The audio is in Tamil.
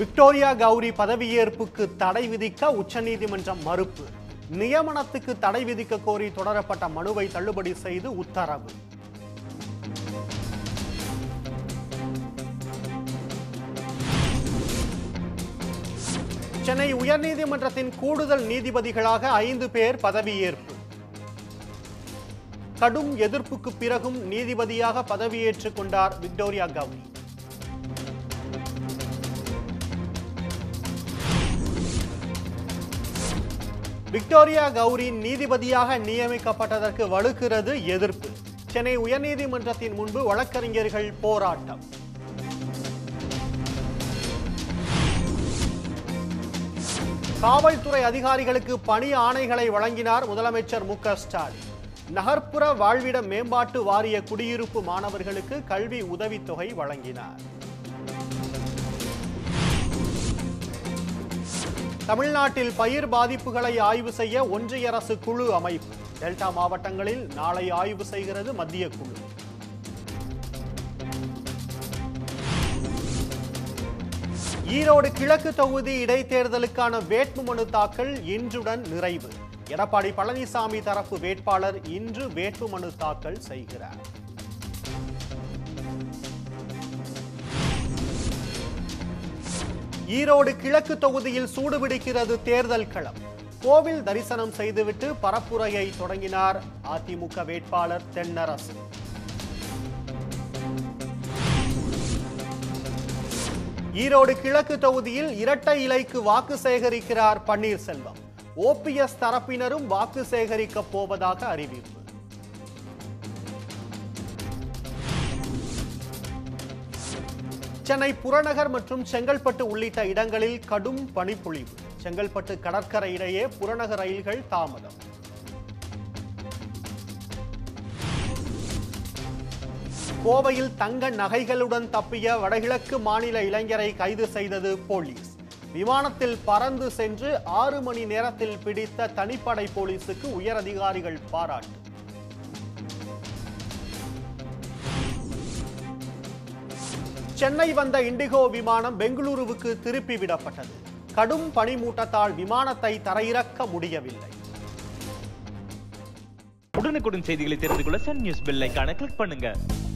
விக்டோரியா கௌரி பதவியேற்புக்கு தடை விதிக்க உச்சநீதிமன்றம் மறுப்பு நியமனத்துக்கு தடை விதிக்க கோரி தொடரப்பட்ட மனுவை தள்ளுபடி செய்து உத்தரவு சென்னை உயர்நீதிமன்றத்தின் கூடுதல் நீதிபதிகளாக ஐந்து பேர் பதவியேற்பு கடும் எதிர்ப்புக்கு பிறகும் நீதிபதியாக பதவியேற்றுக் கொண்டார் விக்டோரியா கௌரி விக்டோரியா கௌரி நீதிபதியாக நியமிக்கப்பட்டதற்கு வலுக்கிறது எதிர்ப்பு சென்னை உயர்நீதிமன்றத்தின் முன்பு வழக்கறிஞர்கள் போராட்டம் காவல்துறை அதிகாரிகளுக்கு பணி ஆணைகளை வழங்கினார் முதலமைச்சர் மு க ஸ்டாலின் நகர்ப்புற வாழ்விட மேம்பாட்டு வாரிய குடியிருப்பு மாணவர்களுக்கு கல்வி உதவித்தொகை வழங்கினார் தமிழ்நாட்டில் பயிர் பாதிப்புகளை ஆய்வு செய்ய ஒன்றிய அரசு குழு அமைப்பு டெல்டா மாவட்டங்களில் நாளை ஆய்வு செய்கிறது மத்திய குழு ஈரோடு கிழக்கு தொகுதி இடைத்தேர்தலுக்கான வேட்புமனு தாக்கல் இன்றுடன் நிறைவு எடப்பாடி பழனிசாமி தரப்பு வேட்பாளர் இன்று வேட்புமனு தாக்கல் செய்கிறார் ஈரோடு கிழக்கு தொகுதியில் சூடுபிடிக்கிறது தேர்தல் களம் கோவில் தரிசனம் செய்துவிட்டு பரப்புரையை தொடங்கினார் அதிமுக வேட்பாளர் தென்னரசு ஈரோடு கிழக்கு தொகுதியில் இரட்டை இலைக்கு வாக்கு சேகரிக்கிறார் பன்னீர்செல்வம் ஓபிஎஸ் தரப்பினரும் வாக்கு சேகரிக்கப் போவதாக அறிவிப்பு சென்னை புறநகர் மற்றும் செங்கல்பட்டு உள்ளிட்ட இடங்களில் கடும் பனிப்பொழிவு செங்கல்பட்டு கடற்கரை இடையே புறநகர் ரயில்கள் தாமதம் கோவையில் தங்க நகைகளுடன் தப்பிய வடகிழக்கு மாநில இளைஞரை கைது செய்தது போலீஸ் விமானத்தில் பறந்து சென்று ஆறு மணி நேரத்தில் பிடித்த தனிப்படை போலீசுக்கு உயரதிகாரிகள் பாராட்டு சென்னை வந்த இண்டிகோ விமானம் பெங்களூருவுக்கு திருப்பி விடப்பட்டது கடும் பனிமூட்டத்தால் விமானத்தை தரையிறக்க முடியவில்லை உடனுக்குடன் செய்திகளை தெரிந்து கொள்ள சன் நியூஸ் பெல் ஐகானை கிளிக் பண்ணுங்க